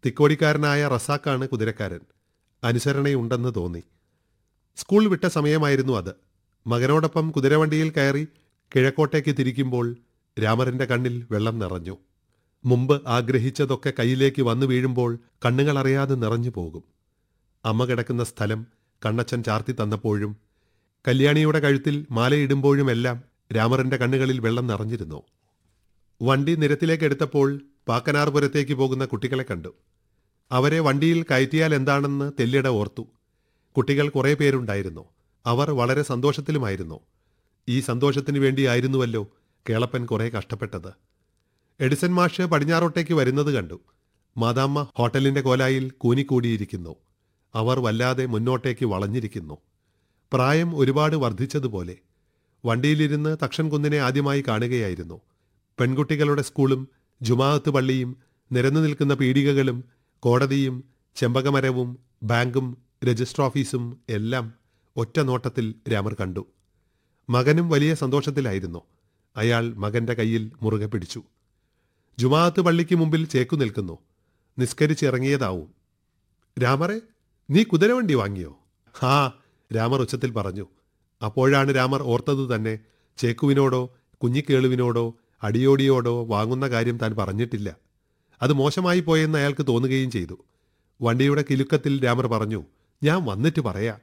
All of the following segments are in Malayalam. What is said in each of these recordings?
തിക്കോടിക്കാരനായ റസാക്കാണ് കുതിരക്കാരൻ അനുസരണയുണ്ടെന്ന് തോന്നി സ്കൂൾ വിട്ട സമയമായിരുന്നു അത് മകനോടൊപ്പം കുതിരവണ്ടിയിൽ കയറി കിഴക്കോട്ടേക്ക് തിരിക്കുമ്പോൾ രാമറിന്റെ കണ്ണിൽ വെള്ളം നിറഞ്ഞു മുമ്പ് ആഗ്രഹിച്ചതൊക്കെ കയ്യിലേക്ക് വന്നു വീഴുമ്പോൾ കണ്ണുകൾ അറിയാതെ നിറഞ്ഞു പോകും അമ്മ കിടക്കുന്ന സ്ഥലം കണ്ണച്ചൻ ചാർത്തി തന്നപ്പോഴും കല്യാണിയുടെ കഴുത്തിൽ മാലയിടുമ്പോഴുമെല്ലാം രാമറിന്റെ കണ്ണുകളിൽ വെള്ളം നിറഞ്ഞിരുന്നു വണ്ടി നിരത്തിലേക്ക് എടുത്തപ്പോൾ പാക്കനാർപുരത്തേക്ക് പോകുന്ന കുട്ടികളെ കണ്ടു അവരെ വണ്ടിയിൽ കയറ്റിയാൽ എന്താണെന്ന് തെല്ലിട ഓർത്തു കുട്ടികൾ കുറേ പേരുണ്ടായിരുന്നു അവർ വളരെ സന്തോഷത്തിലുമായിരുന്നു ഈ സന്തോഷത്തിനു വേണ്ടിയായിരുന്നുവല്ലോ കേളപ്പൻ കുറെ കഷ്ടപ്പെട്ടത് എഡിസൺ മാഷ് പടിഞ്ഞാറോട്ടേക്ക് വരുന്നത് കണ്ടു മാതാമ്മ ഹോട്ടലിന്റെ കോലായിൽ കൂനിക്കൂടിയിരിക്കുന്നു അവർ വല്ലാതെ മുന്നോട്ടേക്ക് വളഞ്ഞിരിക്കുന്നു പ്രായം ഒരുപാട് വർദ്ധിച്ചതുപോലെ വണ്ടിയിലിരുന്ന് തക്ഷൻ കുന്നിനെ ആദ്യമായി കാണുകയായിരുന്നു പെൺകുട്ടികളുടെ സ്കൂളും ജുമാഅത്ത് പള്ളിയും നിരന്നു നിൽക്കുന്ന പീടികകളും കോടതിയും ചെമ്പകമരവും ബാങ്കും രജിസ്റ്റർ ഓഫീസും എല്ലാം ഒറ്റ നോട്ടത്തിൽ രാമർ കണ്ടു മകനും വലിയ സന്തോഷത്തിലായിരുന്നു അയാൾ മകന്റെ കയ്യിൽ മുറുകെ പിടിച്ചു ജുമാഅത്ത് പള്ളിക്ക് മുമ്പിൽ ചേക്കു നിൽക്കുന്നു നിസ്കരിച്ചിറങ്ങിയതാവും രാമറെ നീ കുതിരവണ്ടി വാങ്ങിയോ ഹാ രാമർ ഉച്ചത്തിൽ പറഞ്ഞു അപ്പോഴാണ് രാമർ ഓർത്തത് തന്നെ ചേക്കുവിനോടോ കുഞ്ഞിക്കേളുവിനോടോ അടിയോടിയോടോ വാങ്ങുന്ന കാര്യം താൻ പറഞ്ഞിട്ടില്ല അത് മോശമായി പോയെന്ന് അയാൾക്ക് തോന്നുകയും ചെയ്തു വണ്ടിയുടെ കിലുക്കത്തിൽ രാമർ പറഞ്ഞു ഞാൻ വന്നിട്ട് പറയാം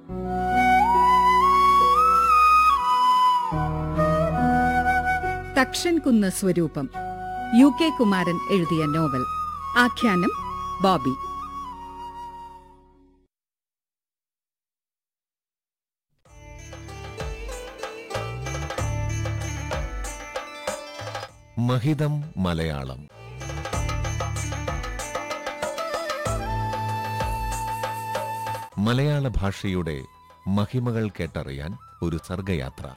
തക്ഷൻകുന്ന് സ്വരൂപം യു കെ കുമാരൻ എഴുതിയ നോവൽ ആഖ്യാനം ബോബി മഹിതം മലയാളം മലയാള ഭാഷയുടെ മഹിമകൾ കേട്ടറിയാൻ ഒരു സർഗയാത്ര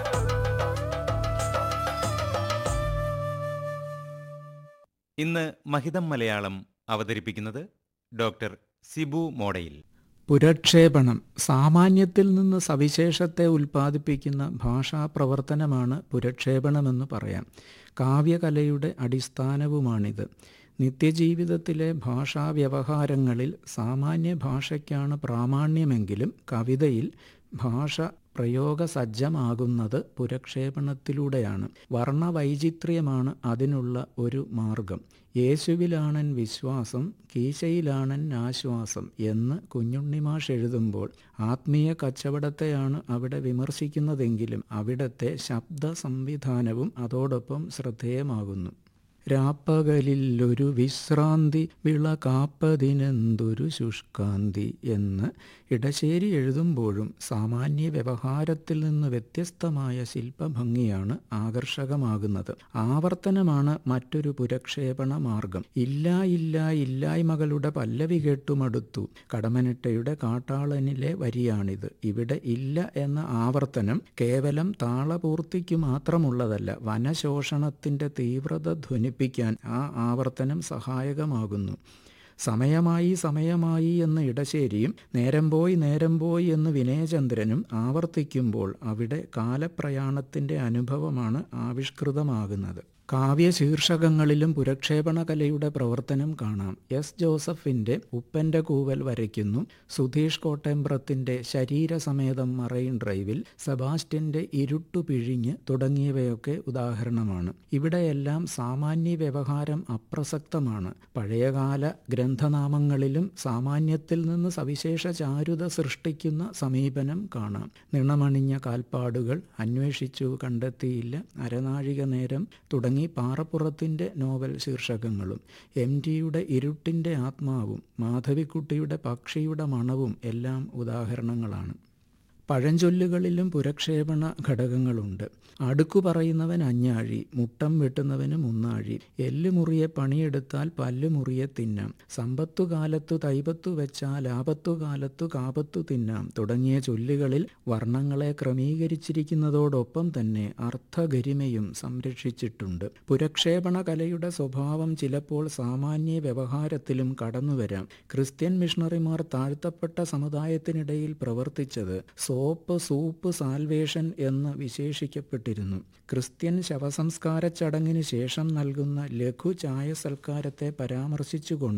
ഇന്ന് മഹിതം മലയാളം അവതരിപ്പിക്കുന്നത് ഡോക്ടർ സിബു മോഡയിൽ പുരക്ഷേപണം സാമാന്യത്തിൽ നിന്ന് സവിശേഷത്തെ ഉൽപ്പാദിപ്പിക്കുന്ന ഭാഷാപ്രവർത്തനമാണ് പുരക്ഷേപണമെന്ന് പറയാം കാവ്യകലയുടെ അടിസ്ഥാനവുമാണിത് നിത്യജീവിതത്തിലെ ഭാഷാവ്യവഹാരങ്ങളിൽ സാമാന്യ ഭാഷയ്ക്കാണ് പ്രാമാണ്യമെങ്കിലും കവിതയിൽ ഭാഷ പ്രയോഗസജ്ജമാകുന്നത് പുരക്ഷേപണത്തിലൂടെയാണ് വർണ്ണവൈചിത്ര്യമാണ് അതിനുള്ള ഒരു മാർഗം യേശുവിലാണൻ വിശ്വാസം കീശയിലാണൻ ആശ്വാസം എന്ന് കുഞ്ഞുണ്ണിമാഷ് എഴുതുമ്പോൾ ആത്മീയ കച്ചവടത്തെയാണ് അവിടെ വിമർശിക്കുന്നതെങ്കിലും അവിടത്തെ ശബ്ദ സംവിധാനവും അതോടൊപ്പം ശ്രദ്ധേയമാകുന്നു രാപ്പകലിൽ ഒരു വിശ്രാന്തി വിള കാപ്പതിനെന്തൊരു ശുഷ്കാന്തി എന്ന് ഇടശ്ശേരി എഴുതുമ്പോഴും സാമാന്യ വ്യവഹാരത്തിൽ നിന്ന് വ്യത്യസ്തമായ ശില്പഭംഗിയാണ് ആകർഷകമാകുന്നത് ആവർത്തനമാണ് മറ്റൊരു പുരക്ഷേപണ മാർഗം ഇല്ല ഇല്ല ഇല്ലായ്മകളുടെ പല്ലവി കേട്ടുമടുത്തു കടമനിട്ടയുടെ കാട്ടാളനിലെ വരിയാണിത് ഇവിടെ ഇല്ല എന്ന ആവർത്തനം കേവലം താളപൂർത്തിക്കു മാത്രമുള്ളതല്ല വനശോഷണത്തിന്റെ തീവ്രത ധ്വനിപ്പിക്കാൻ ആ ആവർത്തനം സഹായകമാകുന്നു സമയമായി സമയമായി എന്ന് ഇടശ്ശേരിയും നേരം പോയി നേരം പോയി എന്ന് വിനയചന്ദ്രനും ആവർത്തിക്കുമ്പോൾ അവിടെ കാലപ്രയാണത്തിൻ്റെ അനുഭവമാണ് ആവിഷ്കൃതമാകുന്നത് കാവ്യശീർഷകങ്ങളിലും പുരക്ഷേപണ കലയുടെ പ്രവർത്തനം കാണാം എസ് ജോസഫിൻ്റെ ഉപ്പൻ്റെ കൂവൽ വരയ്ക്കുന്നു സുധീഷ് കോട്ടേമ്പ്രത്തിൻ്റെ ശരീരസമേതം മറൈൻ ഡ്രൈവിൽ സെബാസ്റ്റ്യൻ്റെ ഇരുട്ടു പിഴിഞ്ഞ് തുടങ്ങിയവയൊക്കെ ഉദാഹരണമാണ് ഇവിടെയെല്ലാം സാമാന്യ വ്യവഹാരം അപ്രസക്തമാണ് പഴയകാല ഗ്രന്ഥനാമങ്ങളിലും സാമാന്യത്തിൽ നിന്ന് സവിശേഷ ചാരുത സൃഷ്ടിക്കുന്ന സമീപനം കാണാം നിണമണിഞ്ഞ കാൽപ്പാടുകൾ അന്വേഷിച്ചു കണ്ടെത്തിയില്ല അരനാഴിക നേരം തുടങ്ങി പാറപ്പുറത്തിൻ്റെ നോവൽ ശീർഷകങ്ങളും എം ടിയുടെ ഇരുട്ടിൻ്റെ ആത്മാവും മാധവിക്കുട്ടിയുടെ പക്ഷിയുടെ മണവും എല്ലാം ഉദാഹരണങ്ങളാണ് പഴഞ്ചൊല്ലുകളിലും പുരക്ഷേപണ ഘടകങ്ങളുണ്ട് അടുക്കു പറയുന്നവൻ അഞ്ഞാഴി മുട്ടം വെട്ടുന്നവന് മുന്നാഴി എല്ല് മുറിയെ പണിയെടുത്താൽ പല്ല് മുറിയെ തിന്നാം സമ്പത്തു കാലത്തു തൈപത്തു വെച്ചാൽ ആപത്തു കാലത്തു കാപത്തു തിന്നാം തുടങ്ങിയ ചൊല്ലുകളിൽ വർണ്ണങ്ങളെ ക്രമീകരിച്ചിരിക്കുന്നതോടൊപ്പം തന്നെ അർത്ഥഗരിമയും സംരക്ഷിച്ചിട്ടുണ്ട് പുരക്ഷേപണ കലയുടെ സ്വഭാവം ചിലപ്പോൾ സാമാന്യ വ്യവഹാരത്തിലും കടന്നുവരാം ക്രിസ്ത്യൻ മിഷണറിമാർ താഴ്ത്തപ്പെട്ട സമുദായത്തിനിടയിൽ പ്രവർത്തിച്ചത് സോപ്പ് സൂപ്പ് സാൽവേഷൻ എന്ന് വിശേഷിക്കപ്പെട്ടിരുന്നു ക്രിസ്ത്യൻ ശവസംസ്കാര ചടങ്ങിന് ശേഷം നൽകുന്ന ലഘു ചായ സൽക്കാരത്തെ പരാമർശിച്ചുകൊണ്ട്